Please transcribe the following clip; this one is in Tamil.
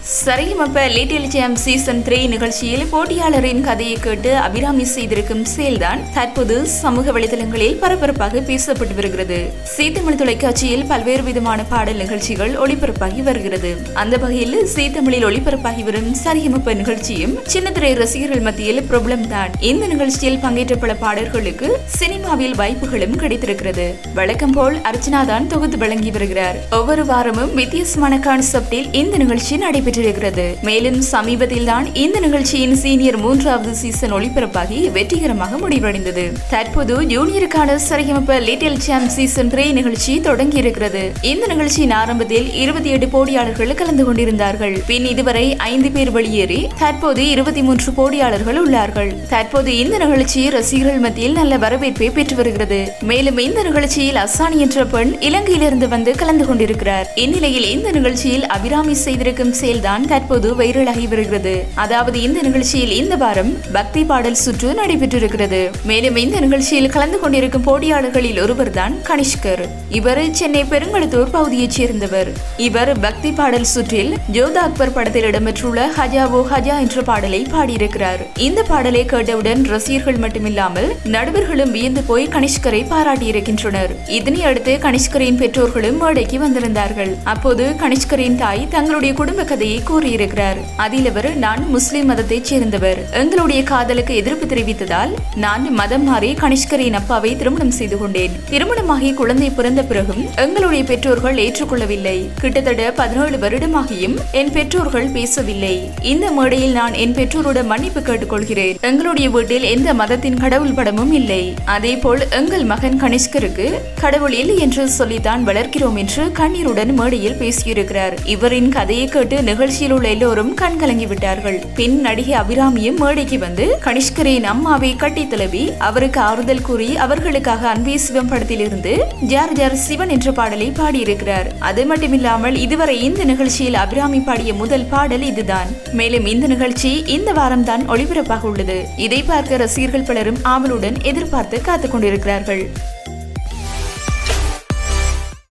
சரிகமப்ப லிட்டில் ஜாம் சீசன் த்ரீ நிகழ்ச்சியில் போட்டியாளரின் கதையை கேட்டு அபிராமி செய்திருக்கும் செயல்தான் தற்போது சமூக வலைதளங்களில் பரபரப்பாக பேசப்பட்டு வருகிறது சீத்தமிழ் தொலைக்காட்சியில் பல்வேறு விதமான பாடல் நிகழ்ச்சிகள் ஒளிபரப்பாகி வருகிறது அந்த வகையில் சீத்தமிழில் ஒளிபரப்பாகி வரும் சரிகமப்ப நிகழ்ச்சியும் சின்னத்திரை ரசிகர்கள் மத்தியில் பிரபலம் தான் இந்த நிகழ்ச்சியில் பங்கேற்ற பல பாடல்களுக்கு சினிமாவில் வாய்ப்புகளும் கிடைத்திருக்கிறது வழக்கம் போல் அர்ச்சனா தான் தொகுத்து வழங்கி வருகிறார் ஒவ்வொரு வாரமும் வித்தியாசமான கான்செப்டில் இந்த நிகழ்ச்சி நடைபெற்றிருக்கிறது மேலும் சமீபத்தில் தான் இந்த நிகழ்ச்சியின் சீனியர் மூன்றாவது சீசன் ஒளிபரப்பாகி வெற்றிகரமாக முடிவடைந்தது தற்போது ஜூனியருக்கான Sa Re Ga Ma Pa little champs season three நிகழ்ச்சி தொடங்கி இருக்கிறது இந்த நிகழ்ச்சியின் ஆரம்பத்தில் இருபத்தி எட்டு போட்டியாளர்கள் கலந்து கொண்டிருந்தார்கள் பின் இதுவரை ஐந்து பேர் வெளியேறி தற்போது இருபத்தி மூன்று போட்டியாளர்கள் உள்ளார்கள் தற்போது இந்த நிகழ்ச்சி ரசிகர்கள் மத்தியில் நல்ல வரவேற்பை பெற்று வருகிறது மேலும் இந்த நிகழ்ச்சியில் அசானி என்ற பெண் இலங்கையிலிருந்து வந்து கலந்து கொண்டிருக்கிறார் இந்நிலையில் இந்த நிகழ்ச்சியில் அபிராமி செய்திருக்கும் செயல்தான் தற்போது வைரலாகி வருகிறது அதாவது இந்த நிகழ்ச்சியில் இந்த வாரம் பக்தி பாடல் சுற்று நடைபெற்றிருக்கிறது மேலும் இந்த நிகழ்ச்சியில் கலந்து கொண்டிருக்கும் போட்டியாளர்களில் ஒருவர் தான் கனிஷ்கர் இவர் சென்னை பெருங்கடுத்தூர் பகுதியைச் சேர்ந்தவர் இவர் பக்தி பாடல் சுற்றில் ஜோதா அக்பர் படத்தில் இடம்பெற்றுள்ள ஹஜாவோ ஹஜா என்ற பாடலை பாடியிருக்கிறார் இந்த பாடலை கேட்டவுடன் ரசிகர்கள் மட்டுமில்லாமல் நடுவர்களும் வியந்து போய் கனிஷ்கரை பாராட்டியிருக்கின்றனர் இதனை அடுத்து கனிஷ்கரின் பெற்றோர்களும் மேடைக்கு வந்திருந்தார்கள் அப்போது கனிஷ்கரின் தாய் தங்களுடைய குடும்ப கதையை கூறியிருக்கிறார் அதில் அவர் நான் முஸ்லிம் மதத்தைச் சேர்ந்தவர் எங்களுடைய காதலுக்கு எதிர்ப்பு தெரிவித்ததால் நான் மதம் மாறி கனிஷ்கரின் அப்பாவை திருமணம் செய்து கொண்டேன் திருமணமாகி குழந்தை பிறந்த பிறகும் எங்களுடைய பெற்றோர்கள் ஏற்றுக்கொள்ளவில்லை கிட்டத்தட்ட பதினேழு வருடமாகியும் என் பெற்றோர்கள் பேசவில்லை இந்த மேடையில் நான் என் பெற்றோரோட மன்னிப்பு கேட்டுக்கொள்கிறேன் எங்களுடைய வீட்டில் எந்த மதத்தின் கடவுள் படமும் இல்லை அதே போல் எங்கள் மகன் கனிஷ்கருக்கு கடவுள் இல்லை என்று சொல்லித்தான் வளர்க்கிறோம் என்று கண்ணீருடன் மேடையில் பேசியிருக்கிறார் இவரின் கதையை கேட்டு நிகழ்ச்சியில் உள்ள எல்லோரும் கண் கலங்கி விட்டார்கள் பின் நடிகை அபிராமியும் மேடைக்கு வந்து கனிஷ்கரின் அம்மாவை கட்டி தழுவி அவருக்கு ஆறுதல் கூறி அவர்களுக்காக அன்பே சிவம் படத்திலிருந்து ஜார் ஜார் சிவன் என்ற பாடலை பாடியிருக்கிறார் அது மட்டுமில்லாமல் இதுவரை இந்த நிகழ்ச்சியில் அபிராமி பாடிய முதல் பாடல் இதுதான் மேலும் இந்த நிகழ்ச்சி இந்த வாரம் தான் ஒளிபரப்பாக உள்ளது இதை பார்க்க ரசிகர்கள் பலரும் ஆவலுடன் எதிர்பார்த்து காத்துக் கொண்டிருக்கிறார்கள்